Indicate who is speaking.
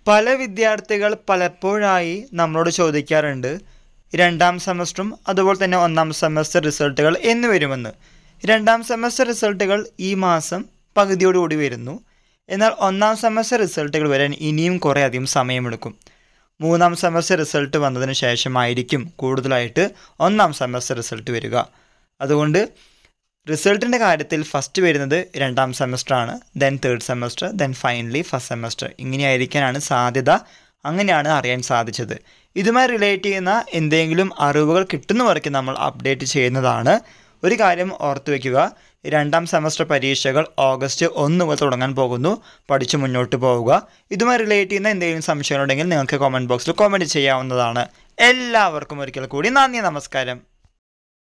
Speaker 1: പല വിദ്യാർത്ഥികൾ പലപ്പോഴായി നമ്മളോട് ചോദിക്കാറുണ്ട് രണ്ടാം സെമസ്റ്ററും അതുപോലെ തന്നെ ഒന്നാം സെമസ്റ്റർ റിസൾട്ടുകൾ എന്ന് വരുമെന്ന് രണ്ടാം സെമസ്റ്റർ റിസൾട്ടുകൾ ഈ മാസം പകുതിയോടുകൂടി വരുന്നു എന്നാൽ ഒന്നാം സെമസ്റ്റർ റിസൾട്ടുകൾ വരാൻ ഇനിയും കുറേ അധികം സമയമെടുക്കും മൂന്നാം സെമസ്റ്റർ റിസൾട്ട് വന്നതിന് ശേഷമായിരിക്കും കൂടുതലായിട്ട് ഒന്നാം സെമസ്റ്റർ റിസൾട്ട് വരിക അതുകൊണ്ട് റിസൾട്ടിൻ്റെ കാര്യത്തിൽ ഫസ്റ്റ് വരുന്നത് രണ്ടാം സെമസ്റ്ററാണ് then third semester then finally first semester ഇങ്ങനെയായിരിക്കാനാണ് സാധ്യത അങ്ങനെയാണ് അറിയാൻ സാധിച്ചത് ഇതുമായി റിലേറ്റ് ചെയ്യുന്ന എന്തെങ്കിലും അറിവുകൾ കിട്ടുന്നവർക്ക് നമ്മൾ അപ്ഡേറ്റ് ചെയ്യുന്നതാണ് ഒരു കാര്യം ഓർത്തു വയ്ക്കുക രണ്ടാം സെമസ്റ്റർ പരീക്ഷകൾ ഓഗസ്റ്റ് ഒന്ന് മുതൽ തുടങ്ങാൻ പോകുന്നു പഠിച്ച് മുന്നോട്ട് പോവുക ഇതുമായി റിലേറ്റ് ചെയ്യുന്ന എന്തെങ്കിലും സംശയങ്ങളുണ്ടെങ്കിൽ നിങ്ങൾക്ക് കമൻറ്റ് ബോക്സിൽ കമൻറ്റ് ചെയ്യാവുന്നതാണ് എല്ലാവർക്കും ഒരിക്കൽ കൂടി നന്ദി നമസ്കാരം